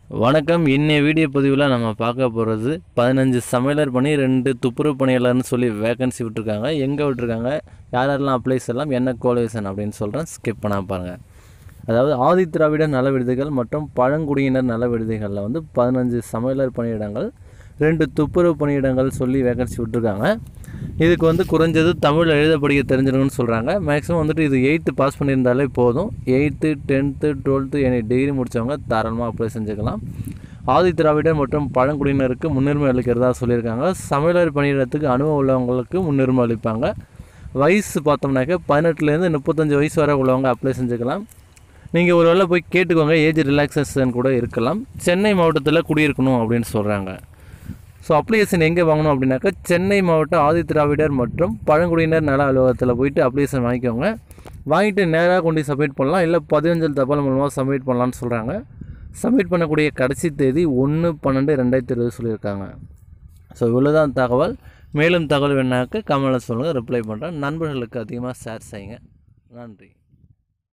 வணக்கம் இன்னைய வீடியோ பதிவில் நம்ம பார்க்க போகிறது பதினஞ்சு சமையலர் பணி ரெண்டு துப்புரவு பணியாளர்னு சொல்லி வேகன்சி விட்டுருக்காங்க எங்கே விட்டுருக்காங்க யார் யாரெல்லாம் அப்ளை செய்யலாம் என்ன குவாலிஃபிகேஷன் அப்படின்னு சொல்கிறேன் ஸ்கிப் பண்ணாம பாருங்கள் அதாவது ஆதி திராவிட நல விடுதிகள் மற்றும் பழங்குடியினர் நல விடுதிகளில் வந்து பதினஞ்சு சமையலர் பணியிடங்கள் ரெண்டு துப்புரவு பணியிடங்கள் சொல்லி வேகன்சி விட்டுருக்காங்க இதுக்கு வந்து குறைஞ்சது தமிழ் எழுத படிக்க தெரிஞ்சிருக்குன்னு சொல்கிறாங்க மேக்ஸிமம் வந்துட்டு இது எயித்து பாஸ் பண்ணியிருந்தாலே போதும் eighth tenth twelfth any degree முடித்தவங்க தாராளமாக அப்ளை செஞ்சுக்கலாம் ஆதி திராவிடர் மற்றும் பழங்குடியினருக்கு முன்னுரிமை அளிக்கிறதா சொல்லியிருக்காங்க சமையலர் பணியிடத்துக்கு அனுபவம் உள்ளவங்களுக்கு முன்னுரிமை அளிப்பாங்க வயசு பார்த்தோம்னாக்க பதினெட்டுலேருந்து முப்பத்தஞ்சு வயசு வரை உள்ளவங்க அப்ளை செஞ்சுக்கலாம் நீங்கள் ஒரு வேளை போய் கேட்டுக்கோங்க ஏஜ் ரிலாக்ஸேஷன் கூட இருக்கலாம் சென்னை மாவட்டத்தில் குடியிருக்கணும் அப்படின்னு சொல்கிறாங்க ஸோ அப்ளிகேஷன் எங்கே வாங்கணும் அப்படின்னாக்கா சென்னை மாவட்ட ஆதி திராவிடர் மற்றும் பழங்குடியினர் நல அலுவலகத்தில் போயிட்டு அப்ளிகேஷன் வாங்கிக்கோங்க வாங்கிட்டு நேராக கொண்டு சப்மிட் பண்ணலாம் இல்லை பதினஞ்சல் தபால் மூலமாக சப்மிட் பண்ணலான்னு சொல்கிறாங்க சப்மிட் பண்ணக்கூடிய கடைசி தேதி ஒன்று பன்னெண்டு ரெண்டாயிரத்தி இருபது சொல்லியிருக்காங்க ஸோ இவ்வளோதான் தகவல் மேலும் தகவல் வேணாக்க கமெண்ட்டில் சொல்லுங்கள் ரிப்ளை பண்ணுறேன் நண்பர்களுக்கு அதிகமாக ஷேர் செய்யுங்க நன்றி